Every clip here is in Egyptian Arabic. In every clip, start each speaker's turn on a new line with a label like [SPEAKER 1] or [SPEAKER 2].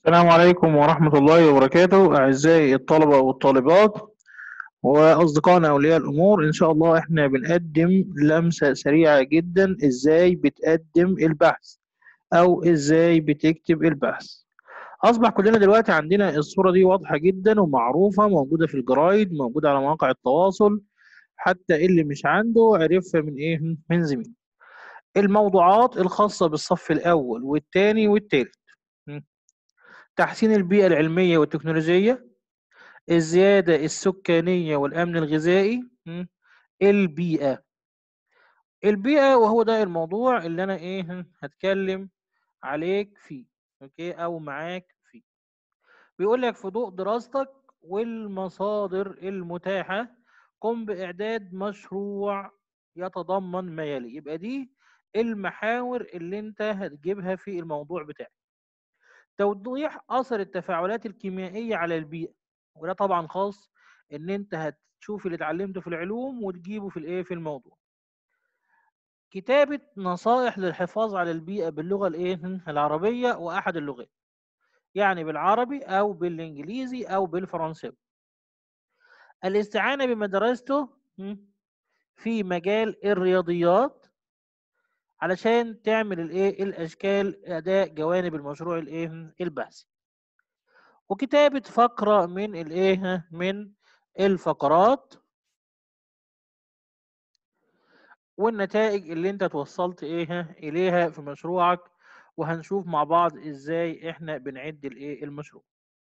[SPEAKER 1] السلام عليكم ورحمة الله وبركاته أعزائي الطلبة والطالبات وأصدقائنا أولياء الأمور إن شاء الله إحنا بنقدم لمسة سريعة جدا إزاي بتقدم البحث أو إزاي بتكتب البحث أصبح كلنا دلوقتي عندنا الصورة دي واضحة جدا ومعروفة موجودة في الجرايد موجودة على مواقع التواصل حتى اللي مش عنده عرفها من إيه من زميل الموضوعات الخاصة بالصف الأول والثاني والثالث تحسين البيئة العلمية والتكنولوجية الزيادة السكانية والأمن الغذائي م، البيئة البيئة وهو ده الموضوع اللي أنا إيه هتكلم عليك فيه أوكي أو معاك فيه بيقول لك في ضوء دراستك والمصادر المتاحة قم بإعداد مشروع يتضمن ما يلي يبقى دي المحاور اللي أنت هتجيبها في الموضوع بتاعك توضيح اثر التفاعلات الكيميائيه على البيئه وده طبعا خاص ان انت هتشوف اللي اتعلمته في العلوم وتجيبه في الايه في الموضوع كتابه نصائح للحفاظ على البيئه باللغه الايه العربيه واحد اللغات يعني بالعربي او بالانجليزي او بالفرنساوي الاستعانه بما درسته في مجال الرياضيات علشان تعمل الايه الاشكال اداء جوانب المشروع الايه البحثي وكتابة فقرة من الايه من الفقرات والنتائج اللي انت توصلت ايه اليها في مشروعك وهنشوف مع بعض ازاي احنا بنعد الايه المشروع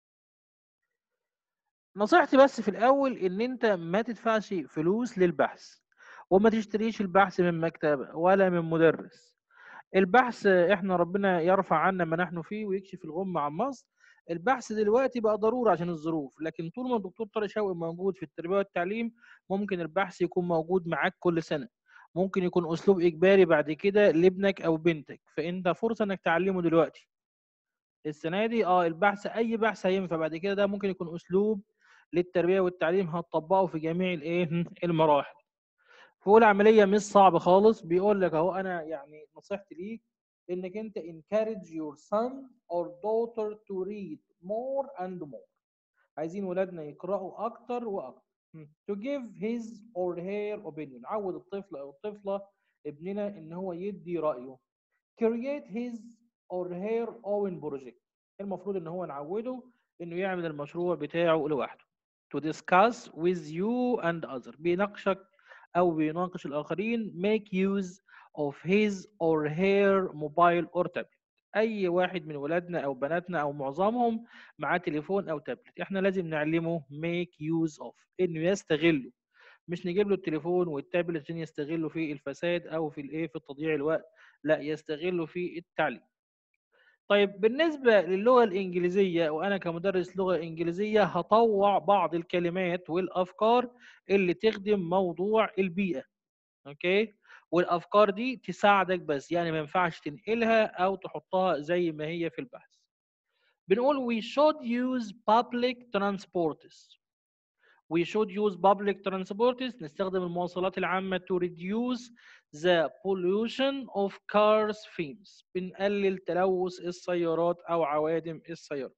[SPEAKER 1] نصيحتي بس في الاول ان انت ما تدفعش فلوس للبحث وما تشتريش البحث من مكتبة ولا من مدرس البحث احنا ربنا يرفع عنا ما نحن فيه ويكشف الغمة عن مصر البحث دلوقتي بقى ضروري عشان الظروف لكن طول ما الدكتور طارق شوقي موجود في التربية والتعليم ممكن البحث يكون موجود معاك كل سنة ممكن يكون اسلوب اجباري بعد كده لابنك او بنتك فانت فرصة انك تعلمه دلوقتي السنة دي اه البحث اي بحث هينفع بعد كده ده ممكن يكون اسلوب للتربية والتعليم هتطبقه في جميع الايه المراحل فهو العملية مش صعبة خالص بيقول لك اهو انا يعني نصيحتي ليك انك انت encourage your son or daughter to read more and more عايزين ولادنا يقرأوا اكتر واكتر to give his or her opinion عود الطفل او الطفلة ابننا ان هو يدي رأيه create his or her own project المفروض ان هو نعوده انه يعمل المشروع بتاعه لوحده to discuss with you and other بيناقشك او بيناقش الاخرين make use of his or her mobile or tablet اي واحد من ولادنا او بناتنا او معظمهم معاه تليفون او تابلت احنا لازم نعلمه make use of انه يستغله مش نجيب له التليفون والتابلت عشان يستغله في الفساد او في الايه في تضييع الوقت لا يستغله في التعليم طيب بالنسبة للغة الإنجليزية وأنا كمدرس لغة إنجليزية هطوع بعض الكلمات والأفكار اللي تخدم موضوع البيئة أوكي والأفكار دي تساعدك بس يعني ما ينفعش تنقلها أو تحطها زي ما هي في البحث بنقول we should use public transports we should use public transports نستخدم المواصلات العامة to reduce the pollution of cars fumes بنقلل تلوث السيارات أو عوادم السيارات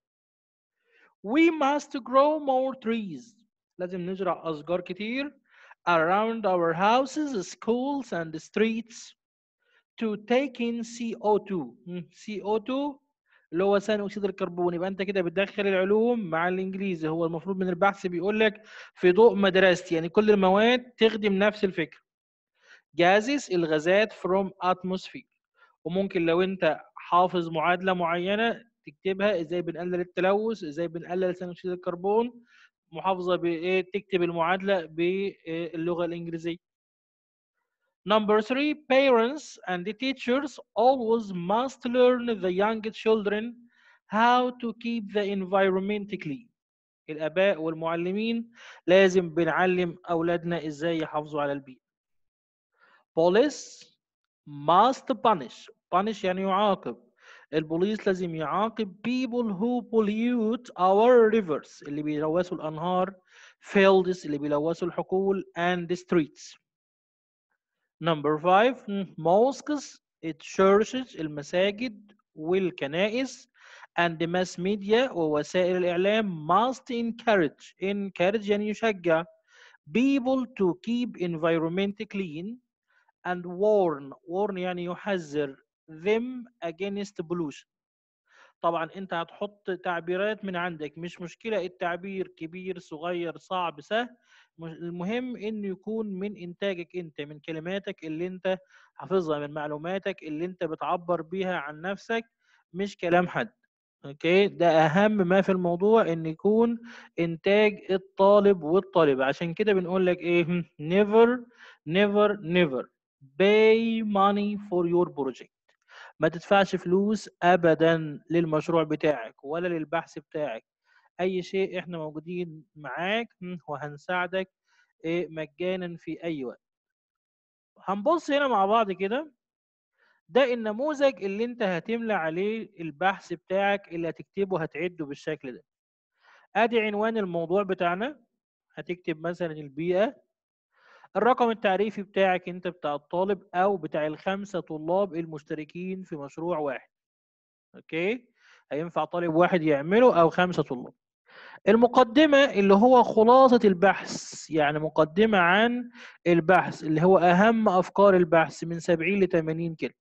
[SPEAKER 1] we must grow more trees لازم نزرع أشجار كتير around our houses schools and streets to take in CO2 CO2 اللي هو ثاني اكسيد الكربون يبقى انت كده بتدخل العلوم مع الانجليزي هو المفروض من البحث بيقول لك في ضوء مدرستي يعني كل المواد تخدم نفس الفكره gases الغازات from atmosphere وممكن لو انت حافظ معادله معينه تكتبها ازاي بنقلل التلوث ازاي بنقلل ثاني اكسيد الكربون محافظه بايه تكتب المعادله باللغه الانجليزيه Number three, parents and the teachers always must learn the young children how to keep the environment clean. الآباء والمعلمين لازم بنعلم أولادنا إزاي يحافظوا على البيئة. Police must punish. Punish يعني يعاقب. البوليس لازم يعاقب people who pollute our rivers اللي بيلوثوا الأنهار fields اللي بيلوثوا الحقول and the streets. Number five, mosques, churches, المساجد والكنائس and the mass media ووسائل الإعلام must encourage encourage يعني يشجع people to keep environment clean and warn warn يعني يحذر them against pollution طبعا انت هتحط تعبيرات من عندك مش مشكلة التعبير كبير صغير صعب سهل المهم انه يكون من انتاجك انت من كلماتك اللي انت حافظها من معلوماتك اللي انت بتعبر بيها عن نفسك مش كلام حد اوكي ده اهم ما في الموضوع ان يكون انتاج الطالب والطالبة عشان كده بنقول لك ايه never never never pay money for your project ما تدفعش فلوس ابدا للمشروع بتاعك ولا للبحث بتاعك اي شيء احنا موجودين معاك وهنساعدك إيه مجانا في اي وقت هنبص هنا مع بعض كده ده النموذج اللي انت هتملى عليه البحث بتاعك اللي هتكتبه هتعده بالشكل ده ادي عنوان الموضوع بتاعنا هتكتب مثلا البيئة الرقم التعريفي بتاعك انت بتاع الطالب او بتاع الخمسة طلاب المشتركين في مشروع واحد اوكي هينفع طالب واحد يعمله او خمسة طلاب المقدمة اللي هو خلاصة البحث يعني مقدمة عن البحث اللي هو أهم أفكار البحث من 70 ل 80 كلمة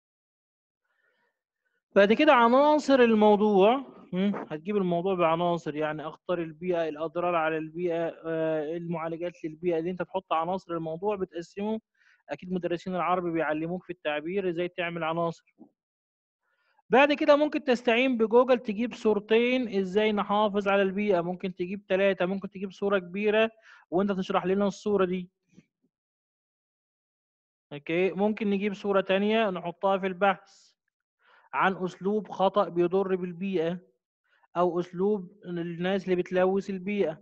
[SPEAKER 1] بعد كده عناصر الموضوع هتجيب الموضوع بعناصر يعني اخطار البيئه الاضرار على البيئه المعالجات للبيئه دي انت تحط عناصر الموضوع بتقسمه اكيد مدرسين العربي بيعلموك في التعبير ازاي تعمل عناصر بعد كده ممكن تستعين بجوجل تجيب صورتين ازاي نحافظ على البيئه ممكن تجيب ثلاثه ممكن تجيب صوره كبيره وانت تشرح لنا الصوره دي اوكي ممكن نجيب صوره تانية نحطها في البحث عن اسلوب خطا بيضر بالبيئه او اسلوب الناس اللي بتلوث البيئه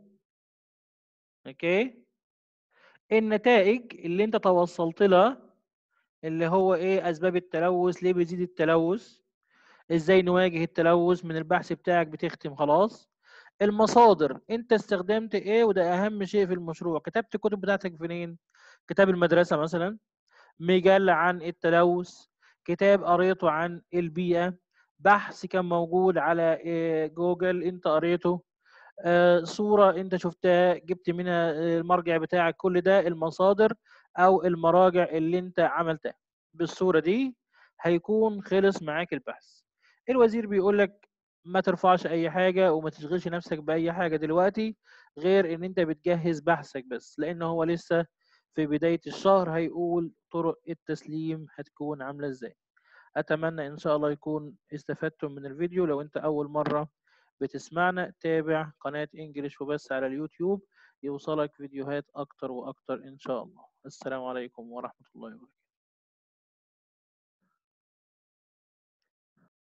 [SPEAKER 1] اوكي النتائج اللي انت توصلت لها اللي هو ايه اسباب التلوث ليه بيزيد التلوث ازاي نواجه التلوث من البحث بتاعك بتختم خلاص المصادر انت استخدمت ايه وده اهم شيء في المشروع كتبت الكتب بتاعتك فين كتاب المدرسه مثلا مجله عن التلوث كتاب قريته عن البيئه بحث كان موجود على جوجل انت قريته صورة انت شفتها جبت منها المرجع بتاعك كل ده المصادر او المراجع اللي انت عملتها بالصورة دي هيكون خلص معاك البحث الوزير بيقول لك ما ترفعش اي حاجة وما تشغلش نفسك باي حاجة دلوقتي غير ان انت بتجهز بحثك بس لان هو لسه في بداية الشهر هيقول طرق التسليم هتكون عاملة ازاي اتمنى ان شاء الله يكون استفدتم من الفيديو لو انت اول مرة بتسمعنا تابع قناة انجليش وبس على اليوتيوب يوصلك فيديوهات اكتر واكتر ان شاء الله السلام عليكم ورحمة الله وبركاته